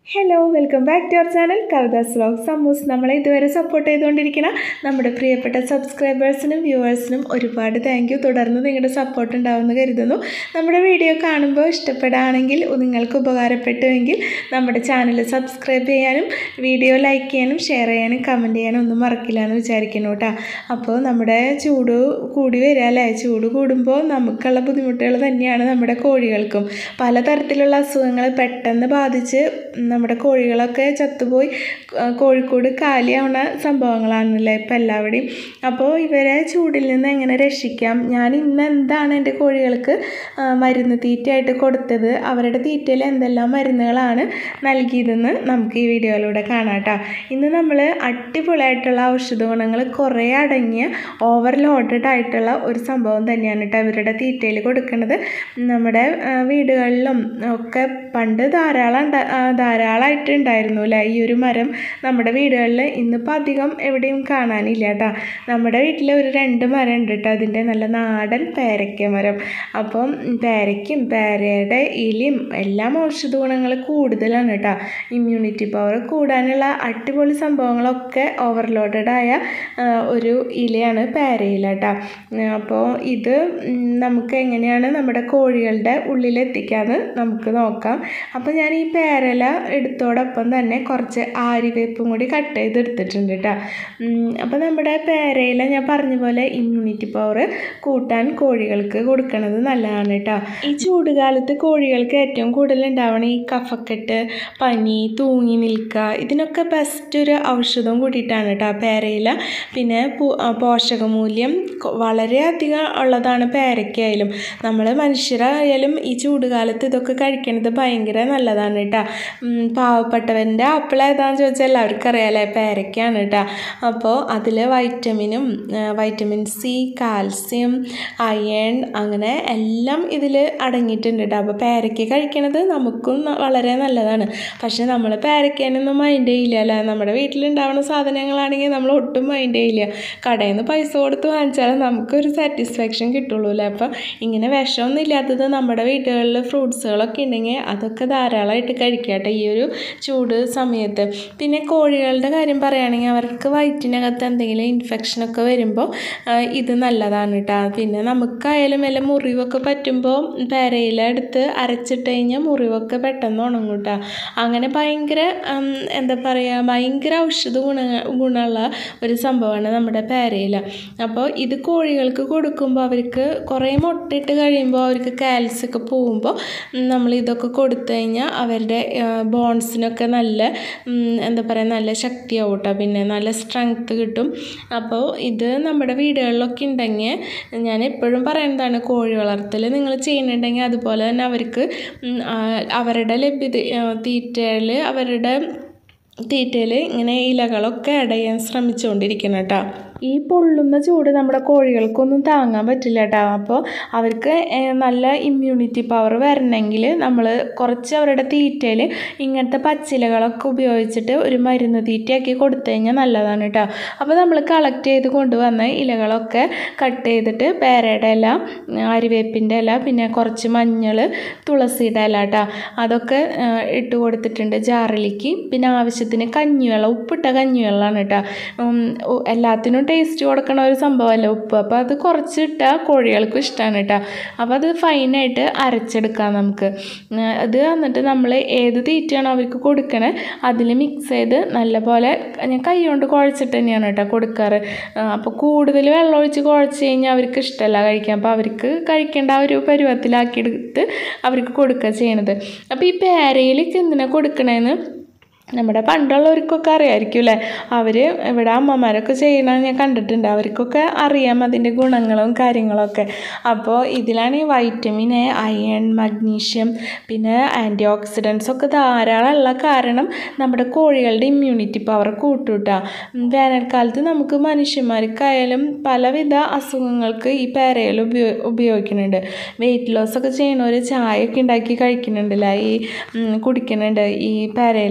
hello welcome back to our channel Kavitha's vlog സമൂസ് നമ്മളെ ഇതുവരെ സപ്പോർട്ട് ചെയ്തുകൊണ്ടിരിക്കുന്ന നമ്മുടെ പ്രിയപ്പെട്ട സബ്സ്ക്രൈബേഴ്സിനും വ്യൂവേഴ്സിനും ഒരുപാട് താങ്ക് യു തുടർന്ന് നിങ്ങളുടെ സപ്പോർട്ട് ഉണ്ടാവുമെന്ന് കരുതുന്നു നമ്മുടെ വീഡിയോ കാണുമ്പോൾ ഇഷ്ടപ്പെടുകയാണെങ്കിൽ നിങ്ങൾക്ക് ഉപകാരപ്പെട്ടുവെങ്കിൽ നമ്മുടെ ചാനൽ സബ്സ്ക്രൈബ് ചെയ്യാനും വീഡിയോ ലൈക്ക് ചെയ്യാനും ഷെയർ ചെയ്യാനും കമൻറ്റ് ചെയ്യാനും ഒന്നും മറക്കില്ല എന്ന് വിചാരിക്കുന്നു കേട്ടോ അപ്പോൾ നമ്മുടെ ചൂട് കൂടി വരിക അല്ലേ ചൂട് കൂടുമ്പോൾ നമുക്കുള്ള ബുദ്ധിമുട്ടുകൾ തന്നെയാണ് നമ്മുടെ കോഴികൾക്കും പലതരത്തിലുള്ള അസുഖങ്ങൾ പെട്ടെന്ന് ബാധിച്ച് നമ്മുടെ കോഴികളൊക്കെ ചത്തുപോയി ആ, കോഴിക്കോട് കാലിയാവുന്ന സംഭവങ്ങളാണല്ലേ ഇപ്പം എല്ലാവിടെയും അപ്പോൾ ഇവരെ ചൂടിൽ നിന്ന് എങ്ങനെ രക്ഷിക്കാം ഞാൻ ഇന്ന് എന്താണ് എൻ്റെ കോഴികൾക്ക് ആ, മരുന്ന് തീറ്റയായിട്ട് കൊടുത്തത് അവരുടെ തീറ്റയിൽ എന്തെല്ലാം മരുന്നുകളാണ് നൽകിയതെന്ന് നമുക്ക് ഈ വീഡിയോയിലൂടെ കാണാം കേട്ടോ ഇന്ന് നമ്മൾ അടിപൊളിയായിട്ടുള്ള ഔഷധ ഗുണങ്ങൾ കുറേ അടങ്ങിയ ഓവർലോഡഡ് ആയിട്ടുള്ള ഒരു സംഭവം തന്നെയാണ് കേട്ടോ ഇവരുടെ തീറ്റയിൽ കൊടുക്കുന്നത് നമ്മുടെ ആ, വീടുകളിലും ഒക്കെ പണ്ട് ധാരാളം ഉണ്ട- ആ, ധാരാളമായിട്ട് ഉണ്ടായിരുന്നു അല്ലേ ഈ ഒരു മരം നമ്മുടെ വീടുകളിൽ ഇന്നിപ്പോൾ അധികം എവിടെയും കാണാനില്ല കേട്ടോ നമ്മുടെ വീട്ടിൽ ഒരു രണ്ട് മരം ഉണ്ട് കേട്ടോ അതിൻ്റെ നല്ല നാടൻ പേരയ്ക്ക മരം അപ്പം പേരയ്ക്കും പേരയുടെ ഇലയും എല്ലാം ഔഷധ ഗുണങ്ങൾ കൂടുതലാണ് കേട്ടോ ഇമ്മ്യൂണിറ്റി പവർ കൂടാനുള്ള അടിപൊളി സംഭവങ്ങളൊക്കെ ഓവർലോഡഡ് ആയ ആ, ഒരു ഇലയാണ് പേരയില കേട്ടോ അപ്പോൾ ഇത് ഉം, നമുക്ക് എങ്ങനെയാണ് നമ്മുടെ കോഴികളുടെ ഉള്ളിലെത്തിക്കാമെന്ന് നമുക്ക് നോക്കാം അപ്പോൾ ഞാൻ ഈ പേരല എടുത്തോടൊപ്പം തന്നെ കുറച്ച് ആര്യവേപ്പും കൂടി കട്ട് ചെയ്ത് എടുത്തിട്ടുണ്ട് കേട്ടോ അപ്പോൾ നമ്മുടെ പേരയില ഞാൻ പറഞ്ഞ പോലെ ഇമ്മ്യൂണിറ്റി പവർ കൂട്ടാൻ കോഴികൾക്ക് കൊടുക്കണത് നല്ലതാണ് കേട്ടോ ഈ ചൂടുകാലത്ത് കോഴികൾക്ക് ഏറ്റവും കൂടുതൽ ഉണ്ടാവണ ഈ കഫക്കെട്ട് പനി തൂങ്ങി നിൽക്കുക ഇതിനൊക്കെ ബെസ്റ്റ് ഒരു ഔഷധം കൂടിയിട്ടാണ് കേട്ടോ പേരയില പിന്നെ പു- ആ, പോഷകമൂല്യം കൊ- വളരെയധികം ഉള്ളതാണ് പേരയ്ക്കായാലും നമ്മൾ മനുഷ്യരായാലും ഈ ചൂടുകാലത്ത് ഇതൊക്കെ കഴിക്കണത് ഭയങ്കര നല്ലതാണ് കേട്ടോ പാവപ്പെട്ടവൻ്റെ ആപ്പിൾ ഏതാണെന്ന് ചോദിച്ചാൽ എല്ലാവർക്കും അറിയാമല്ലേ പേരയ്ക്കാണ് കേട്ടോ അപ്പോൾ അതിൽ വൈറ്റമിനും ആ, വൈറ്റമിൻ സി കാൽസ്യം അയൺ അങ്ങനെ എല്ലാം ഇതിൽ അടങ്ങിയിട്ടുണ്ട് കേട്ടോ അപ്പോൾ പേരയ്ക്ക കഴിക്കണത് നമുക്കും ന- വളരെ നല്ലതാണ് പക്ഷേ നമ്മൾ പേരയ്ക്കാനൊന്നും മൈൻഡ് ചെയ്യില്ല അല്ലേ നമ്മുടെ വീട്ടിലുണ്ടാവുന്ന സാധനങ്ങളാണെങ്കിൽ നമ്മൾ ഒട്ടും മൈൻഡ് ചെയ്യില്ല കടയിൽ നിന്ന് പൈസ കൊടുത്ത് വാങ്ങിച്ചാൽ നമുക്കൊരു സാറ്റിസ്ഫാക്ഷൻ കിട്ടുള്ളൂ അല്ലേ അപ്പം ഇങ്ങനെ വിഷമൊന്നും ഇല്ലാത്തത് നമ്മുടെ വീടുകളിൽ ഫ്രൂട്ട്സുകളൊക്കെ ഉണ്ടെങ്കിൽ അതൊക്കെ ധാരാളമായിട്ട് കഴിക്കട്ടെ ഈ ഒരു ചൂട് സമയത്ത് പിന്നെ കോഴികളുടെ കാര്യം പറയുകയാണെങ്കിൽ അവർക്ക് വയറ്റിനകത്ത് എന്തെങ്കിലും ഇൻഫെക്ഷനൊക്കെ വരുമ്പോൾ ആ, ഇത് നല്ലതാണ് കേട്ടോ പിന്നെ നമുക്കായാലും വല്ല മുറിവൊക്കെ പറ്റുമ്പോൾ പേരയില എടുത്ത് അരച്ചിട്ട് കഴിഞ്ഞാൽ മുറിവൊക്കെ പെട്ടെന്ന് ഉണങ്ങും കേട്ടോ അങ്ങനെ ഭയങ്കര ഉം, എന്താ പറയുക ഭയങ്കര ഔഷധ ഗുണ ഗുണമുള്ള ഒരു സംഭവമാണ് നമ്മുടെ പേരയില അപ്പോൾ ഇത് കോഴികൾക്ക് കൊടുക്കുമ്പോൾ അവർക്ക് കുറേ മുട്ടയിട്ട് കഴിയുമ്പോൾ അവർക്ക് കാൽസ്യം ഒക്കെ പോകുമ്പോൾ നമ്മൾ ഇതൊക്കെ കൊടുത്തു കഴിഞ്ഞാൽ അവരുടെ ബോൺസിനൊക്കെ നല്ല ഉം, എന്താ പറയുക നല്ല ശക്തിയാവും കേട്ടോ പിന്നെ നല്ല സ്ട്രെങ്ത് കിട്ടും അപ്പോൾ ഇത് നമ്മുടെ വീടുകളിലൊക്കെ ഉണ്ടെങ്കിൽ ഞാൻ എപ്പോഴും പറയുന്നതാണ് കോഴി വളർത്തൽ നിങ്ങൾ ചെയ്യുന്നുണ്ടെങ്കിൽ അതുപോലെ തന്നെ അവർക്ക് ഉം, ആ, അവരുടെ ലഭ്യത തീറ്റയിൽ അവരുടെ തീറ്റയിൽ ഇങ്ങനെ ഇലകളൊക്കെ അടയാൻ ശ്രമിച്ചുകൊണ്ടിരിക്കണം കേട്ടോ ഈ പൊള്ളുന്ന ചൂട് നമ്മുടെ കോഴികൾക്കൊന്നും താങ്ങാൻ പറ്റില്ല കേട്ടോ അപ്പോൾ അവർക്ക് ഏഹ്, നല്ല ഇമ്മ്യൂണിറ്റി പവർ വരണമെങ്കിൽ നമ്മൾ കുറച്ച് അവരുടെ തീറ്റയിൽ ഇങ്ങനത്തെ പച്ചിലകളൊക്കെ ഉപയോഗിച്ചിട്ട് ഒരു മരുന്ന് തീറ്റയാക്കി കൊടുത്തു കഴിഞ്ഞാൽ നല്ലതാണ് കേട്ടോ അപ്പോൾ നമ്മൾ കളക്ട് ചെയ്ത് കൊണ്ടുവന്ന ഇലകളൊക്കെ കട്ട് ചെയ്തിട്ട് പേരയുടെ ഇല അരിവേപ്പിൻ്റെ ഇല പിന്നെ കുറച്ച് മഞ്ഞൾ തുളസിയുടെ ഇല കേട്ടോ അതൊക്കെ ആ, ഇട്ട് കൊടുത്തിട്ടുണ്ട് ജാറിലേക്ക് പിന്നെ ആവശ്യത്തിന് കഞ്ഞിവെള്ളം ഉപ്പിട്ട കഞ്ഞിവെള്ളമാണ് കേട്ടോ ഉം, ഉ- എല്ലാത്തിനും ടേസ്റ്റ് കൊടുക്കണ ഒരു സംഭവമല്ല ഉപ്പ് അപ്പോൾ അത് കുറച്ച് ഇട്ടാൽ കോഴികൾക്കും ഇഷ്ടമാണ് കേട്ടോ അപ്പോൾ അത് ഫൈനായിട്ട് അരച്ചെടുക്കാം നമുക്ക് ഉം, അത് എന്നിട്ട് നമ്മൾ ഏത് തീറ്റയാണോ അവർക്ക് കൊടുക്കണേ അതിൽ മിക്സ് ചെയ്ത് നല്ലപോലെ ഞാൻ കൈ കൊണ്ട് കുഴച്ചിട്ട് തന്നെയാണ് കേട്ടോ കൊടുക്കാറ് ആ, അപ്പോൾ കൂടുതൽ വെള്ളം ഒഴിച്ച് കുഴച്ച് കഴിഞ്ഞാൽ അവർക്ക് ഇഷ്ടമല്ല കഴിക്കാൻ അപ്പോൾ അവർക്ക് കഴിക്കേണ്ട ആ ഒരു പരുവത്തിലാക്കിയെടുത്ത് അവർക്ക് കൊടുക്കുക ചെയ്യണത് അപ്പോൾ ഈ പേരയിലേക്ക് എന്തിനാണ് കൊടുക്കണേന്ന് നമ്മുടെ പണ്ടുള്ളവർക്കൊക്കെ അറിയാമായിരിക്കും അല്ലേ അവർ ഇവിടെ അമ്മമാരൊക്കെ ചെയ്യണ ഞാൻ കണ്ടിട്ടുണ്ട് അവർക്കൊക്കെ അറിയാം അതിൻ്റെ ഗുണങ്ങളും കാര്യങ്ങളൊക്കെ അപ്പോൾ ഇതിലാണ് ഈ വൈറ്റമിൻ എ അയൺ മഗ്നീഷ്യം പിന്നെ ആൻറ്റി ഓക്സിഡൻസ് ഒക്കെ ധാരാളം ഉള്ള കാരണം നമ്മുടെ കോഴികളുടെ ഇമ്മ്യൂണിറ്റി പവർ കൂട്ടുട്ടാ വേനൽക്കാലത്ത് നമുക്ക് മനുഷ്യന്മാർക്കായാലും പലവിധ അസുഖങ്ങൾക്ക് ഈ പേരയിൽ ഉപയോ ഉപയോഗിക്കുന്നുണ്ട് വെയിറ്റ് ലോസ് ഒക്കെ ചെയ്യണവർ ചായയൊക്കെ ഉണ്ടാക്കി കഴിക്കുന്നുണ്ടല്ലോ ഈ ഉം, കുടിക്കുന്നുണ്ട് ഈ പേരയില വെച്ചിട്ട്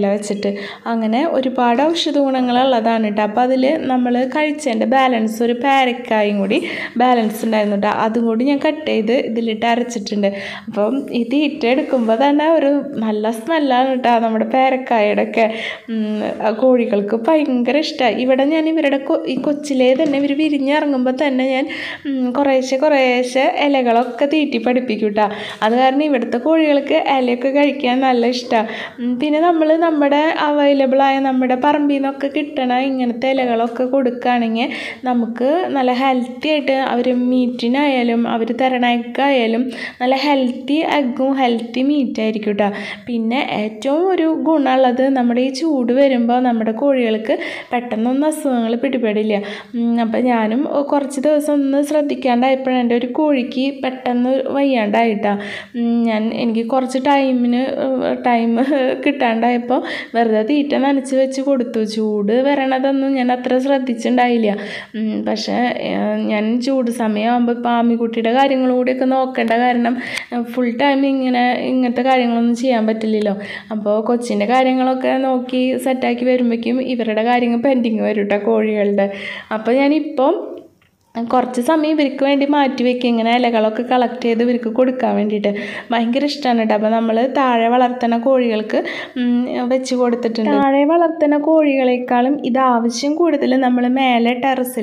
വെച്ചിട്ട് അങ്ങനെ ഒരുപാട് ഔഷധ ഗുണങ്ങളുള്ളതാണ് കേട്ടോ അപ്പോൾ അതിൽ നമ്മൾ കഴിച്ചതിൻ്റെ ബാലൻസ് ഒരു പാരക്കായും കൂടി ബാലൻസ് ഉണ്ടായിരുന്നു കേട്ടോ അതും കൂടി ഞാൻ കട്ട് ചെയ്ത് ഇതിലിട്ട് അരച്ചിട്ടുണ്ട് അപ്പം ഈ തീറ്റ എടുക്കുമ്പോൾ തന്നെ ഒരു നല്ല സ്മെല്ലാണ് കേട്ടോ നമ്മുടെ പേരക്കായുടെ ഒക്കെ ഉം, ആ കോഴികൾക്ക് ഭയങ്കര ഇഷ്ടമായി ഇവിടെ ഞാൻ ഇവരുടെ കൊ- ഈ കൊച്ചിലേ തന്നെ ഇവർ വിരിഞ്ഞിറങ്ങുമ്പോൾ തന്നെ ഞാൻ ഉം, കുറേശ്ശെ കുറേശ്ശെ ഇലകളൊക്കെ തീറ്റി പഠിപ്പിക്കും കേട്ടോ അത് കാരണം ഇവിടുത്തെ കോഴികൾക്ക് ഇലയൊക്കെ കഴിക്കാൻ നല്ല ഇഷ്ടമാണ് പിന്നെ നമ്മൾ നമ്മുടെ അവൈലബിൾ ആയ നമ്മുടെ പറമ്പിൽ നിന്നൊക്കെ കിട്ടണ ഇങ്ങനത്തെ ഇലകളൊക്കെ കൊടുക്കുകയാണെങ്കിൽ നമുക്ക് നല്ല ഹെൽത്തി ആയിട്ട് അവർ മീറ്റിനായാലും അവർ തരണ എഗ്ഗായാലും നല്ല ഹെൽത്തി എഗ്ഗും ഹെൽത്തി മീറ്റ് ആയിരിക്കും കേട്ടോ പിന്നെ ഏറ്റവും ഒരു ഗുണമുള്ളത് നമ്മുടെ ഈ ചൂട് വരുമ്പോൾ നമ്മുടെ കോഴികൾക്ക് പെട്ടെന്നൊന്നും അസുഖങ്ങൾ പിടിപെടില്ല അപ്പം ഞാനും കുറച്ച് ദിവസം ഒന്ന് ശ്രദ്ധിക്കാണ്ടായപ്പോഴാണ് എൻ്റെ ഒരു കോഴിക്ക് പെട്ടെന്ന് വയ്യാണ്ടായിട്ടാ ഉം, ഞാൻ എനിക്ക് കുറച്ച് ടൈമിന് ടൈം കിട്ടാണ്ടായപ്പോൾ വെറുതെ തീറ്റ നനച്ച് വെച്ച് കൊടുത്തു ചൂട് വരണതൊന്നും ഞാൻ അത്ര ശ്രദ്ധിച്ചിട്ടുണ്ടായില്ല ഉം, പക്ഷേ ഏഹ്, ഞാൻ ചൂട് സമയമാകുമ്പോൾ ഇപ്പോൾ ആമിക്കുട്ടിയുടെ കാര്യങ്ങളും കൂടിയൊക്കെ നോക്കേണ്ട കാരണം ഫുൾ ടൈം ഇങ്ങനെ ഇങ്ങനത്തെ കാര്യങ്ങളൊന്നും ചെയ്യാൻ പറ്റില്ലല്ലോ അപ്പോൾ കൊച്ചിൻ്റെ കാര്യങ്ങളൊക്കെ നോക്കി സെറ്റാക്കി വരുമ്പോഴേക്കും ഇവരുടെ കാര്യങ്ങൾ പെൻഡിങ് വരും കേട്ടോ കോഴികളുടെ അപ്പോൾ ഞാനിപ്പം കുറച്ച് സമയം ഇവർക്ക് വേണ്ടി മാറ്റി വെക്കും ഇങ്ങനെ ഇലകളൊക്കെ കളക്ട് ചെയ്ത് ഇവർക്ക് കൊടുക്കാൻ വേണ്ടിയിട്ട് ഭയങ്കര ഇഷ്ടമാണ് കേട്ടോ അപ്പോൾ നമ്മൾ താഴെ വളർത്തുന്ന കോഴികൾക്ക് ഉം, വെച്ച് കൊടുത്തിട്ടുണ്ട് താഴെ വളർത്തുന്ന കോഴികളെക്കാളും ഇത് ആവശ്യം കൂടുതൽ നമ്മൾ മേലെ ടെറസിൽ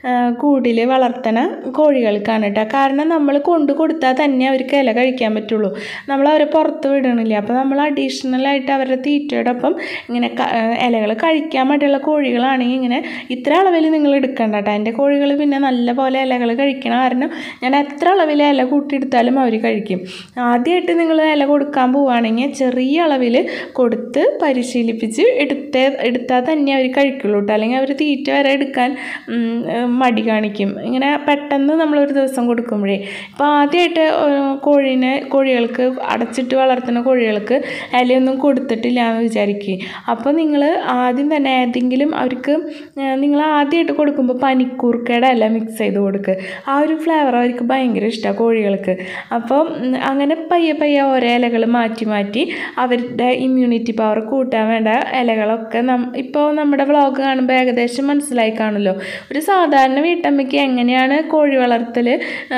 കൂടിൽ വളർത്തുന്ന കോഴികൾക്കാണ് കേട്ടോ കാരണം നമ്മൾ കൊണ്ട് കൊടുത്താൽ തന്നെ അവർക്ക് ഇല കഴിക്കാൻ പറ്റുള്ളൂ നമ്മൾ അവരെ പുറത്ത് വിടണില്ല അപ്പോൾ നമ്മൾ അഡീഷണൽ ആയിട്ട് അവരുടെ തീറ്റയോടൊപ്പം ഇങ്ങനെ ഇലകൾ കഴിക്കാൻ വേണ്ടിയുള്ള കോഴികളാണെങ്കിൽ ഇങ്ങനെ ഇത്ര അളവിൽ നിങ്ങൾ എടുക്കണ്ട കേട്ടോ എൻ്റെ കോഴികൾ പിന്നെ നല്ല പോലെ ഇലകൾ കഴിക്കണ കാരണം ഞാൻ എത്ര അളവിൽ ഇല കൂട്ടിയെടുത്താലും അവർ കഴിക്കും ആദ്യമായിട്ട് നിങ്ങൾ ഇല കൊടുക്കാൻ പോവുകയാണെങ്കിൽ ചെറിയ അളവിൽ കൊടുത്ത് പരിശീലിപ്പിച്ച് എടുത്തേ എടുത്താൽ തന്നെ അവർ കഴിക്കുള്ളൂ കേട്ടോ അല്ലെങ്കിൽ അവർ തീറ്റ വരെ എടുക്കാൻ ഉം, ഏഹ്, മടി കാണിക്കും ഇങ്ങനെ പെട്ടെന്ന് നമ്മളൊരു ദിവസം കൊടുക്കുമ്പോഴേ ഇപ്പോൾ ആദ്യമായിട്ട് ഏഹ്, കോഴീനെ കോഴികൾക്ക് അടച്ചിട്ട് വളർത്തുന്ന കോഴികൾക്ക് ഇലയൊന്നും കൊടുത്തിട്ടില്ല എന്ന് വിചാരിക്കുക അപ്പോൾ നിങ്ങൾ ആദ്യം തന്നെ ഏതെങ്കിലും അവർക്ക് നിങ്ങൾ ആദ്യമായിട്ട് കൊടുക്കുമ്പോൾ പനിക്കൂർക്കയുടെ ഇല മിക്സ് ചെയ്ത് കൊടുക്കുക ആ ഒരു ഫ്ലേവർ അവർക്ക് ഭയങ്കര ഇഷ്ടമാണ് കോഴികൾക്ക് അപ്പം ഉം, അങ്ങനെ പയ്യെ പയ്യെ ഓരോ ഇലകൾ മാറ്റി മാറ്റി അവരുടെ ഇമ്മ്യൂണിറ്റി പവർ കൂട്ടാൻ വേണ്ട ഇലകളൊക്കെ നം ഇപ്പോൾ നമ്മുടെ വ്ളോഗ് കാണുമ്പോൾ ഏകദേശം മനസ്സിലായി കാണുമല്ലോ ഒരു സാധാരണ വീട്ടമ്മയ്ക്ക് എങ്ങനെയാണ് കോഴി വളർത്തൽ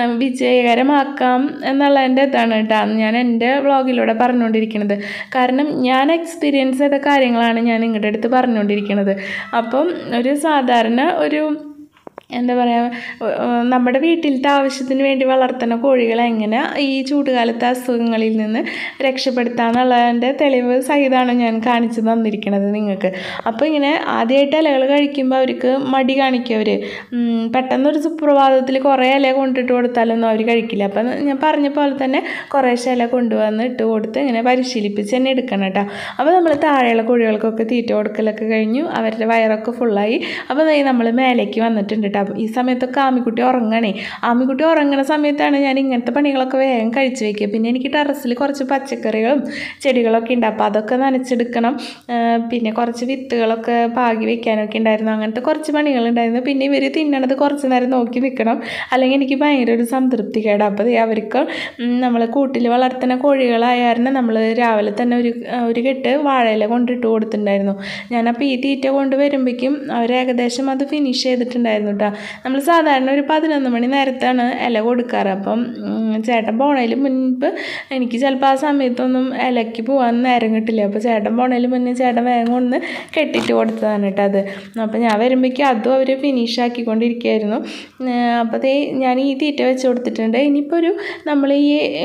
വിജയകരമാക്കാം എന്നുള്ളതിൻ്റെ ഇതാണ് കേട്ടോ ഞാൻ എൻ്റെ വ്ളോഗിലൂടെ പറഞ്ഞുകൊണ്ടിരിക്കുന്നത് കാരണം ഞാൻ എക്സ്പീരിയൻസ് ചെയ്ത കാര്യങ്ങളാണ് ഞാൻ നിങ്ങളുടെ അടുത്ത് പറഞ്ഞുകൊണ്ടിരിക്കുന്നത് അപ്പം ഒരു സാധാരണ ഒരു എന്താ പറയുക നമ്മുടെ വീട്ടിലത്തെ ആവശ്യത്തിന് വേണ്ടി വളർത്തുന്ന കോഴികളെ എങ്ങനെ ഈ ചൂടുകാലത്തെ അസുഖങ്ങളിൽ നിന്ന് രക്ഷപ്പെടുത്താമെന്നുള്ളതിൻ്റെ തെളിവ് സഹിതമാണ് ഞാൻ കാണിച്ചു തന്നിരിക്കുന്നത് നിങ്ങൾക്ക് അപ്പോൾ ഇങ്ങനെ ആദ്യമായിട്ട് ഇലകൾ കഴിക്കുമ്പോൾ അവർക്ക് മടി കാണിക്കും അവർ പെട്ടെന്നൊരു സുപ്രഭാതത്തിൽ കുറേ ഇല കൊണ്ടിട്ട് കൊടുത്താലൊന്നും അവർ കഴിക്കില്ല അപ്പം ഞാൻ പറഞ്ഞ പോലെ തന്നെ കുറേശ്ശെ ഇല കൊണ്ടുവന്ന് ഇട്ട് കൊടുത്ത് ഇങ്ങനെ പരിശീലിപ്പിച്ച് തന്നെ എടുക്കണം കേട്ടോ അപ്പോൾ നമ്മൾ താഴെയുള്ള കോഴികൾക്കൊക്കെ തീറ്റ കൊടുക്കലൊക്കെ കഴിഞ്ഞു അവരുടെ വയറൊക്കെ ഫുള്ളായി അപ്പോൾ ദേ നമ്മൾ മേലേക്ക് വന്നിട്ടുണ്ട് കേട്ടോ അപ്പം ഈ സമയത്തൊക്കെ ആമിക്കുട്ടി ഉറങ്ങണേ ആമിക്കുട്ടി ഉറങ്ങണ സമയത്താണ് ഞാൻ ഇങ്ങനത്തെ പണികളൊക്കെ വേഗം കഴിച്ചു വയ്ക്കുക പിന്നെ എനിക്ക് ടെറസിൽ കുറച്ച് പച്ചക്കറികളും ചെടികളൊക്കെ ഉണ്ട് അപ്പോൾ അതൊക്കെ നനച്ചെടുക്കണം ആ, പിന്നെ കുറച്ച് വിത്തുകളൊക്കെ പാകി വെക്കാനൊക്കെ ഉണ്ടായിരുന്നു അങ്ങനത്തെ കുറച്ച് പണികളുണ്ടായിരുന്നു പിന്നെ ഇവർ തിന്നണത് കുറച്ച് നേരം നോക്കി നിൽക്കണം അല്ലെങ്കിൽ എനിക്ക് ഭയങ്കര ഒരു സംതൃപ്തി കേടാ അപ്പോൾ ദേ അവർക്ക് നമ്മൾ കൂട്ടിൽ വളർത്തുന്ന കോഴികളായ കാരണം നമ്മൾ രാവിലെ തന്നെ ഒരു ഒരു കെട്ട് വാഴയില കൊണ്ടിട്ട് കൊടുത്തിട്ടുണ്ടായിരുന്നു ഞാനപ്പോൾ ഈ തീറ്റ കൊണ്ട് വരുമ്പോഴേക്കും അവർ ഏകദേശം അത് ഫിനിഷ് ചെയ്തിട്ടുണ്ടായിരുന്നു കേട്ടോ നമ്മൾ സാധാരണ ഒരു പതിനൊന്ന് മണി നേരത്താണ് ഇല കൊടുക്കാറ് അപ്പം ഉം, ചേട്ടൻ പോണതിന് മുൻപ് എനിക്ക് ചിലപ്പോൾ ആ സമയത്തൊന്നും ഇലയ്ക്ക് പോകാൻ നേരം കിട്ടില്ല അപ്പോൾ ചേട്ടൻ പോണതിന് മുന്നേ ചേട്ടൻ വേഗം ഒന്ന് കെട്ടിട്ട് കൊടുത്തതാണ് കേട്ടോ അത് അപ്പോൾ ഞാൻ വരുമ്പോഴേക്കും അതും അവർ ഫിനിഷ് ആക്കിക്കൊണ്ടിരിക്കുകയായിരുന്നു അപ്പോൾ അതേ ഞാൻ ഈ തീറ്റ വെച്ച് കൊടുത്തിട്ടുണ്ട് ഇനിയിപ്പോൾ ഒരു നമ്മൾ ഈ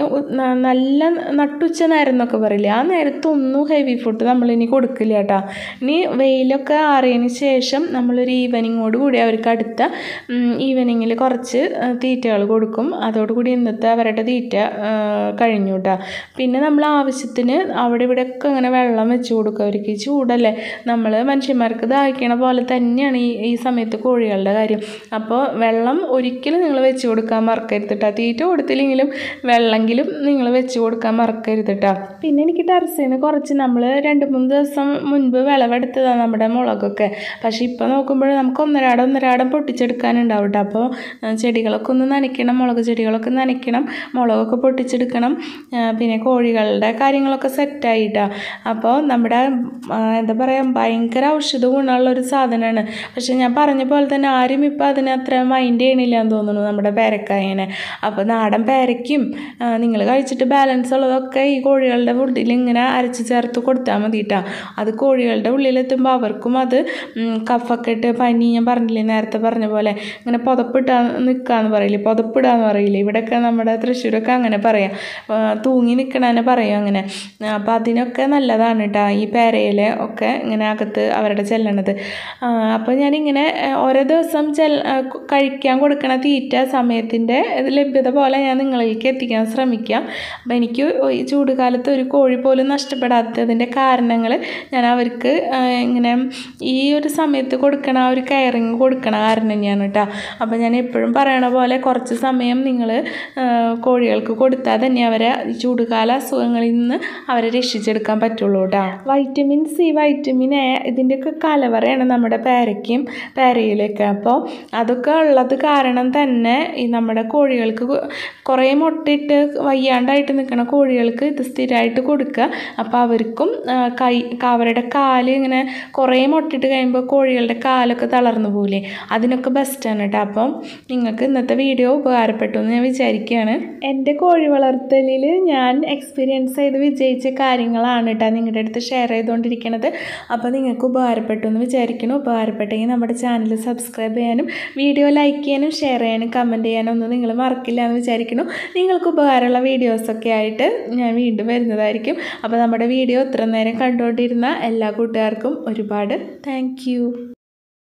ന- നല്ല നട്ടുച്ച നേരം എന്നൊക്കെ പറയില്ലേ ആ നേരത്തൊന്നും ഹെവി ഫുഡ് നമ്മളിനി കൊടുക്കില്ല കേട്ടോ ഇനി വെയിലൊക്കെ ആറിയതിന് ശേഷം നമ്മളൊരു ഈവനിങ്ങോട് കൂടി അവർക്ക് അടുത്ത ഈവനിങ്ങിൽ കുറച്ച് തീറ്റകൾ കൊടുക്കും അതോടുകൂടി ഇന്നത്തെ അവരുടെ തീറ്റ ആ, കഴിഞ്ഞു കേട്ടോ പിന്നെ നമ്മൾ ആവശ്യത്തിന് അവിടെ ഇവിടെയൊക്കെ അങ്ങനെ വെള്ളം വെച്ച് കൊടുക്കുക അവർക്ക് ഈ ചൂടല്ലേ നമ്മൾ മനുഷ്യന്മാർക്ക് ദാഹിക്കണ പോലെ തന്നെയാണ് ഈ ഈ സമയത്ത് കോഴികളുടെ കാര്യം അപ്പോൾ വെള്ളം ഒരിക്കലും നിങ്ങൾ വെച്ച് കൊടുക്കാൻ മറക്കരുത് കേട്ടോ തീറ്റ കൊടുത്തില്ലെങ്കിലും വെള്ളമെങ്കിലും നിങ്ങൾ വെച്ച് കൊടുക്കാൻ മറക്കരുത് കേട്ടോ പിന്നെ എനിക്ക് ടെറസിൽ നിന്ന് കുറച്ച് നമ്മൾ രണ്ട് മൂന്ന് ദിവസം മുൻപ് വിളവെടുത്തതാണ് നമ്മുടെ മുളകൊക്കെ പക്ഷേ ഇപ്പോൾ നോക്കുമ്പോൾ നമുക്ക് ഒന്നരാടം ഒന്നരാടം പൊട്ടിച്ചെടുക്കാനുണ്ടാവും കേട്ടോ അപ്പോൾ ആ, ചെടികളൊക്കെ ഒന്ന് നനയ്ക്കണം മുളക് ചെടികളൊക്കെ നനയ്ക്കണം മുളകൊക്കെ പൊട്ടിച്ചെടുക്കണം ആ, പിന്നെ കോഴികളുടെ കാര്യങ്ങളൊക്കെ സെറ്റായിട്ടാണ് അപ്പോൾ നമ്മുടെ ആ, എന്താ പറയുക ഭയങ്കര ഔഷധ ഗുണമുള്ള ഒരു സാധനമാണ് പക്ഷെ ഞാൻ പറഞ്ഞ പോലെ തന്നെ ആരും ഇപ്പം അതിന് അത്ര മൈൻഡ് ചെയ്യണില്ല എന്ന് തോന്നുന്നു നമ്മുടെ പേരക്കായനെ അപ്പോൾ നാടൻ പേരയ്ക്കും നിങ്ങൾ കഴിച്ചിട്ട് ബാലൻസ് ഉള്ളതൊക്കെ ഈ കോഴികളുടെ ഫുഡിൽ ഇങ്ങനെ അരച്ച് ചേർത്ത് കൊടുത്താൽ മതി കേട്ടോ അത് കോഴികളുടെ ഉള്ളിലെത്തുമ്പോൾ അവർക്കും അത് ഉം, കഫൊക്കെ ഇട്ട് പനി ഞാൻ പറഞ്ഞില്ലേ നേരത്തെ പറഞ്ഞ പോലെ ഇങ്ങനെ പുതപ്പിട്ടാ നിൽക്കാന്ന് പറയില്ലേ പുതപ്പിടാന്ന് പറയില്ലേ ഇവിടെയൊക്കെ നമ്മുടെ തൃശ്ശൂരൊക്കെ അങ്ങനെ പറയാം ആ, തൂങ്ങി നിൽക്കണതിനെ പറയും അങ്ങനെ അപ്പം അതിനൊക്കെ നല്ലതാണ് കേട്ടോ ഈ പേരയില ഒക്കെ ഇങ്ങനെ അകത്ത് അവരുടെ ചെല്ലണത് അപ്പോൾ ഞാനിങ്ങനെ ആ, ഓരോ ദിവസം ചെൽ ആ, ക- കഴിക്കാൻ കൊടുക്കണ തീറ്റ സമയത്തിൻ്റെ ലഭ്യത പോലെ ഞാൻ നിങ്ങളിലേക്ക് എത്തിക്കാൻ ശ്രമിക്കാം അപ്പം എനിക്ക് ഈ ചൂട് കാലത്ത് ഒരു കോഴി പോലും നഷ്ടപ്പെടാത്തതിൻ്റെ കാരണങ്ങൾ ഞാൻ അവർക്ക് ആ, ഇങ്ങനെ ഈ ഒരു സമയത്ത് കൊടുക്കണ ആ ഒരു കെയറിങ് കൊടുക്കണ കാരണം തന്നെയാണ് കേട്ടോ അപ്പോൾ ഞാൻ എപ്പോഴും പറയണ പോലെ കുറച്ച് സമയം നിങ്ങൾ കോഴികൾക്ക് കൊടുത്താൽ തന്നെ അവരെ ഈ ചൂടുകാല അസുഖങ്ങളിൽ നിന്ന് അവരെ രക്ഷിച്ചെടുക്കാൻ പറ്റുള്ളൂ കേട്ടോ വൈറ്റമിൻ സി വൈറ്റമിൻ എ ഇതിൻ്റെയൊക്കെ കലവറയാണ് നമ്മുടെ പേരയ്ക്കും പേരയിലൊക്കെ അപ്പോൾ അതൊക്കെ ഉള്ളത് കാരണം തന്നെ ഈ നമ്മുടെ കോഴികൾക്ക് കൊ- കുറേ മുട്ടയിട്ട് വയ്യാണ്ടായിട്ട് നിൽക്കുന്ന കോഴികൾക്ക് ഇത് സ്ഥിരമായിട്ട് കൊടുക്കുക അപ്പോൾ അവർക്കും ആ, കൈ അവരുടെ കാല് ഇങ്ങനെ കുറേ മുട്ടിട്ട് കഴിയുമ്പോൾ കോഴികളുടെ കാലൊക്കെ തളർന്നു പോകില്ലേ അതിനൊക്കെ ബെസ്റ്റാണ് കേട്ടോ അപ്പം നിങ്ങൾക്ക് ഇന്നത്തെ വീഡിയോ ഉപകാരപ്പെട്ടു എന്ന് ഞാൻ വിചാരിക്കുകയാണ് എൻ്റെ കോഴി വളർത്തലിൽ ഞാൻ എക്സ്പീരിയൻസ് ചെയ്ത് വിജയിച്ച കാര്യങ്ങളാണ് കേട്ടോ നിങ്ങളുടെ അടുത്ത് ഷെയർ ചെയ്തുകൊണ്ടിരിക്കുന്നത് അപ്പോൾ നിങ്ങൾക്ക് ഉപകാരപ്പെട്ടു എന്ന് വിചാരിക്കണം ഉപകാരപ്പെട്ടെങ്കിൽ നമ്മുടെ ചാനൽ സബ്സ്ക്രൈബ് ചെയ്യാനും വീഡിയോ ലൈക്ക് ചെയ്യാനും ഷെയർ ചെയ്യാനും കമൻറ്റ് ചെയ്യാനും ഒന്നും നിങ്ങൾ മറക്കില്ല എന്ന് വിചാരിക്കുന്നു നിങ്ങൾക്ക് ഉപകാരമുള്ള വീഡിയോസൊക്കെ ആയിട്ട് ഞാൻ വീണ്ടും വരുന്നതായിരിക്കും അപ്പോൾ നമ്മുടെ വീഡിയോ ഇത്ര നേരം കണ്ടുകൊണ്ടിരുന്ന എല്ലാ കൂട്ടുകാർക്കും ഒരുപാട് താങ്ക്